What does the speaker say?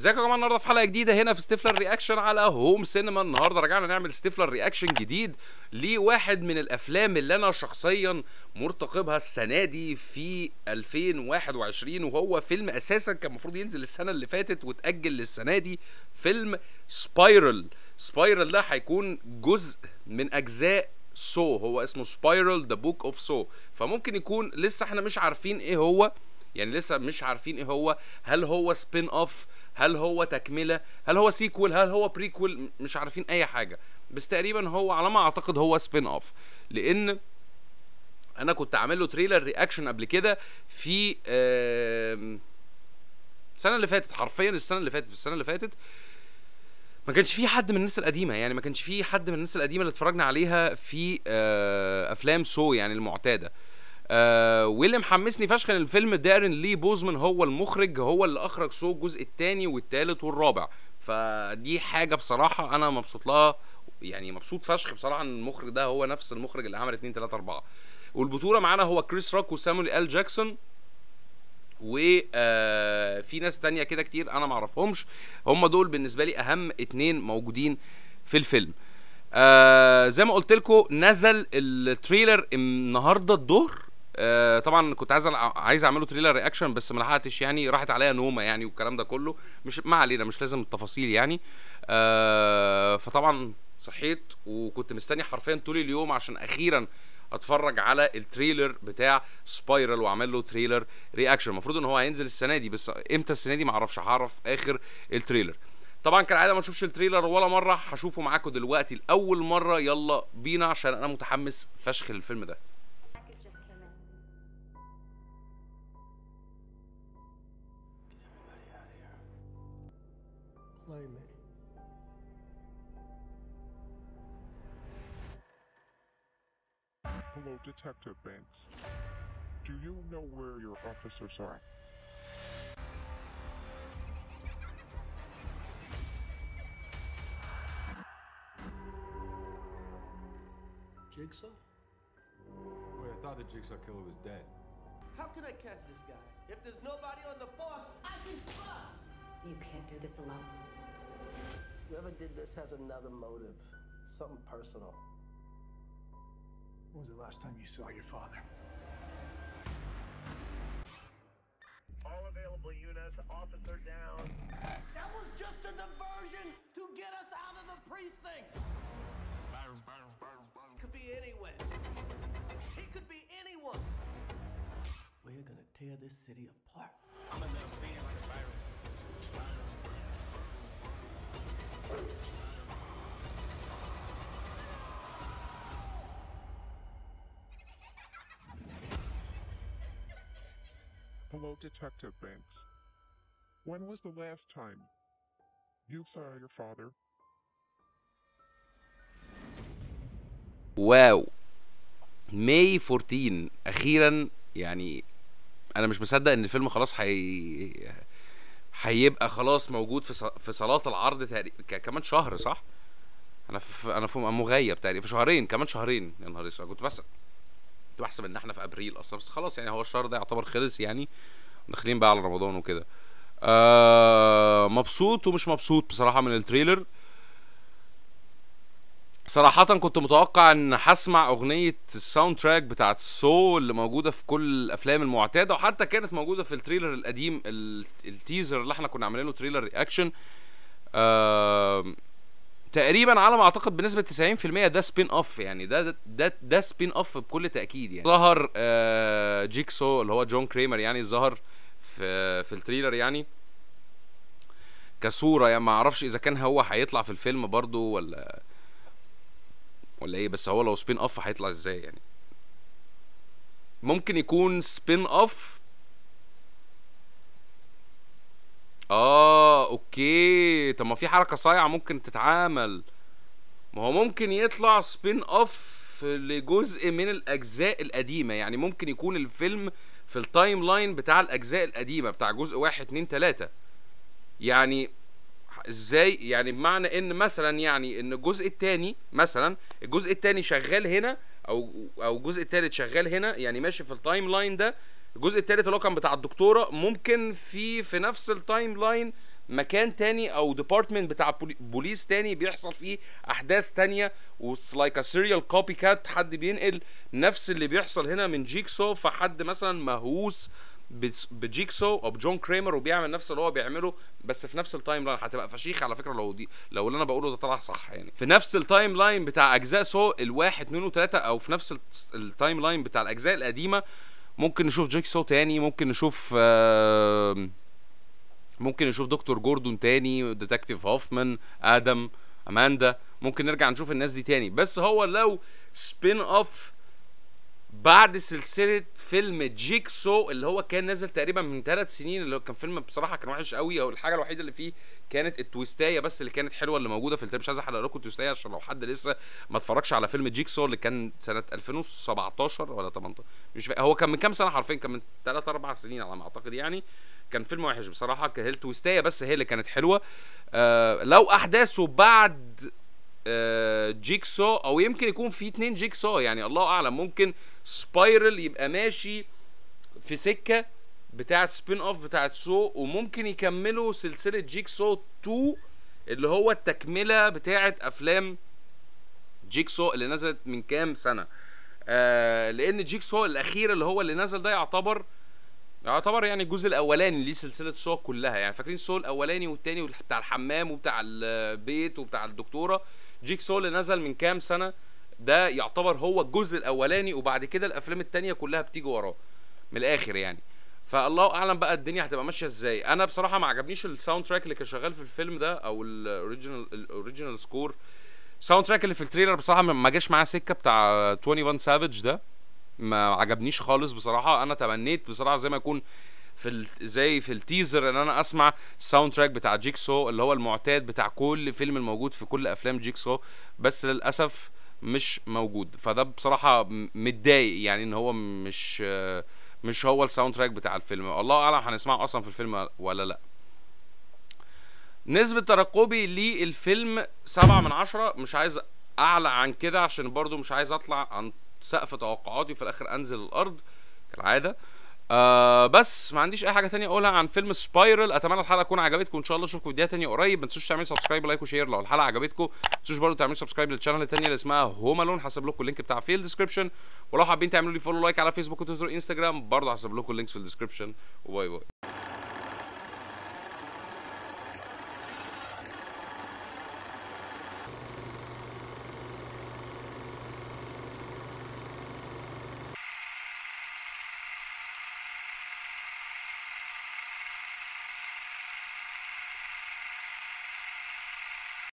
ازيكم يا جماعه النهارده في حلقه جديده هنا في ستيفلر رياكشن على هوم سينما النهارده رجعنا نعمل ستيفلر رياكشن جديد لواحد من الافلام اللي انا شخصيا مرتقبها السنه دي في 2021 وهو فيلم اساسا كان المفروض ينزل السنه اللي فاتت واتاجل للسنه دي فيلم سبايرل سبايرل ده هيكون جزء من اجزاء سو هو اسمه سبايرل ذا بوك اوف سو فممكن يكون لسه احنا مش عارفين ايه هو يعني لسه مش عارفين ايه هو هل هو سبين اوف هل هو تكمله هل هو سيكوال هل هو بريكوال مش عارفين اي حاجه بس تقريبا هو على ما اعتقد هو سبين اوف لان انا كنت عامل له تريلر رياكشن قبل كده في آم، السنه اللي فاتت حرفيا السنه اللي فاتت في السنه اللي فاتت ما كانش في حد من الناس القديمه يعني ما كانش في حد من الناس القديمه اللي اتفرجنا عليها في آه، افلام سو يعني المعتاده آه واللي محمسني فشخ ان الفيلم دارين لي بوزمان هو المخرج هو اللي اخرج سو الجزء الثاني والثالث والرابع فدي حاجه بصراحه انا مبسوط لها يعني مبسوط فشخ بصراحه ان المخرج ده هو نفس المخرج اللي عمل 2 3 4 والبطوله معانا هو كريس روك وسامويل ال جاكسون وفي ناس تانية كده كتير انا معرفهمش هم دول بالنسبه لي اهم اتنين موجودين في الفيلم آه زي ما قلت لكم نزل التريلر النهارده الظهر آه طبعا كنت عايز عايز اعمله تريلر رياكشن بس ما لحقتش يعني راحت عليا نومه يعني والكلام ده كله مش ما علينا مش لازم التفاصيل يعني آه فطبعا صحيت وكنت مستني حرفيا طول اليوم عشان اخيرا اتفرج على التريلر بتاع سبايرال واعمل له تريلر رياكشن المفروض ان هو هينزل السنه دي بس امتى السنه دي معرفش هعرف اخر التريلر طبعا كالعاده ما اشوفش التريلر ولا مره هشوفه معاكم دلوقتي لاول مره يلا بينا عشان انا متحمس فشخ للفيلم ده package just came in. Play me. Hello, Detective Banks. Do you know where your officers are? Jigsaw? Wait, I thought the Jigsaw Killer was dead. How can I catch this guy? If there's nobody on the force, I can trust! You can't do this alone. Whoever did this has another motive. Something personal. When was the last time you saw your father? All available units, officer down. That was just a diversion to get us out of the precinct! Could be anywhere. He could be anyone. We're gonna tear this city apart. Hello, Detective Banks. When was the last time you saw your father? واو ماي 14 اخيرا يعني انا مش مصدق ان الفيلم خلاص هي هيبقى خلاص موجود في ص... في صالات العرض تقريبا ك... كمان شهر صح انا في انا في مغيب تقريبا في شهرين كمان شهرين يا نهار اسود كنت بحسب كنت بحسب ان احنا في ابريل اصلا بس خلاص يعني هو الشهر ده يعتبر خلص يعني داخلين بقى على رمضان وكده آه مبسوط ومش مبسوط بصراحه من التريلر صراحة كنت متوقع ان هسمع اغنية الساوند تراك بتاعت سو اللي موجودة في كل الافلام المعتادة وحتى كانت موجودة في التريلر القديم ال- التيزر اللي احنا كنا عاملين له تريلر رياكشن آم، تقريبا على ما اعتقد بنسبة 90% ده سبين اوف يعني ده ده ده سبين اوف بكل تأكيد يعني ظهر آه، جيكسو اللي هو جون كريمر يعني ظهر في في التريلر يعني كصورة يعني ما اعرفش اذا كان هو هيطلع في الفيلم برضو ولا ولا ايه بس هو لو سبين اوف هيطلع ازاي يعني ممكن يكون سبين اوف اه اوكي طب ما في حركه صايعه ممكن تتعامل ما هو ممكن يطلع سبين اوف لجزء من الاجزاء القديمه يعني ممكن يكون الفيلم في التايم لاين بتاع الاجزاء القديمه بتاع جزء واحد اتنين تلاته يعني ازاي يعني بمعنى ان مثلا يعني ان الجزء الثاني مثلا الجزء الثاني شغال هنا او او الجزء الثالث شغال هنا يعني ماشي في التايم لاين ده الجزء الثالث اللي هو كان بتاع الدكتوره ممكن في في نفس التايم لاين مكان تاني او ديبارتمنت بتاع بولي- بوليس تاني بيحصل فيه احداث تانية واتس لايك ا سيريال كوبي كات حد بينقل نفس اللي بيحصل هنا من جيكسو فحد مثلا مهووس بس- بجيكسو او بجون كريمر وبيعمل نفس اللي هو بيعمله بس في نفس التايم لاين هتبقى فشيخ على فكره لو دي لو اللي انا بقوله ده طلع صح يعني في نفس التايم لاين بتاع اجزاء سو الواحد اتنين وتلاته او في نفس الت- التايم لاين بتاع الاجزاء القديمه ممكن نشوف جيكسو تاني ممكن نشوف آه ممكن نشوف دكتور جوردون تاني ديتكتيف هوفمان ادم اماندا ممكن نرجع نشوف الناس دي تاني بس هو لو سبين اوف بعد سلسله فيلم جيكسو اللي هو كان نازل تقريبا من ثلاث سنين اللي هو كان فيلم بصراحه كان وحش قوي او الحاجه الوحيده اللي فيه كانت التويستايه بس اللي كانت حلوه اللي موجوده في الفيلم مش عايز احرق لكم التويستايه عشان لو حد لسه ما اتفرجش على فيلم جيكسو اللي كان سنه 2017 ولا 18 مش فاكر هو كان من كام سنه حرفيا كان من 3 4 سنين على ما اعتقد يعني كان فيلم وحش بصراحه كان هي التويستايه بس هي اللي كانت حلوه آه لو احداثه بعد آه، جيكسو او يمكن يكون في اتنين جيكسو يعني الله اعلم ممكن سبايرل يبقى ماشي في سكه بتاعه سبين اوف بتاعه سو وممكن يكملوا سلسله جيكسو 2 اللي هو التكمله بتاعه افلام جيكسو اللي نزلت من كام سنه آه لان جيكسو الاخير اللي هو اللي نزل ده يعتبر يعتبر يعني الجزء الاولاني ليه سلسله سو كلها يعني فاكرين سو الاولاني والتاني بتاع الحمام وبتاع البيت وبتاع الدكتوره جيك سو اللي نزل من كام سنه ده يعتبر هو الجزء الاولاني وبعد كده الافلام التانية كلها بتيجي وراه من الاخر يعني فالله اعلم بقى الدنيا هتبقى ماشيه ازاي انا بصراحه ما عجبنيش الساوند تراك اللي كان شغال في الفيلم ده او الاوريجينال الاوريجينال سكور الساوند تراك اللي في التريلر بصراحه ما جاش معاه سكه بتاع 21 سافيج ده ما عجبنيش خالص بصراحه انا تمنيت بصراحه زي ما يكون في ال... زي في التيزر ان انا اسمع الساوند تراك بتاع جيكسو اللي هو المعتاد بتاع كل فيلم الموجود في كل افلام جيكسو بس للاسف مش موجود فده بصراحه م- متضايق يعني ان هو مش آه، مش هو الساوند تراك بتاع الفيلم الله اعلم هنسمعه اصلا في الفيلم ولا لا نسبة ترقبي للفيلم سبعة من عشرة مش عايز أعلى عن كده عشان برضو مش عايز أطلع عن سقف توقعاتي وفي الآخر أنزل الأرض كالعادة آه بس ما عنديش اي حاجه تانية اقولها عن فيلم سبايرل اتمنى الحلقه تكون عجبتكم ان شاء الله اشوفكم فيديوهات تانية قريب ما تنسوش تعملوا سبسكرايب لايك وشير لو الحلقه عجبتكم ما تنسوش برضه تعملوا سبسكرايب للشانل التانية اللي اسمها هوم الون هسيب لكم اللينك بتاع في الديسكربشن ولو حابين تعملوا لي فولو لايك على فيسبوك وتويتر وانستجرام برضه هسيب لكم اللينكس في الديسكربشن وباي باي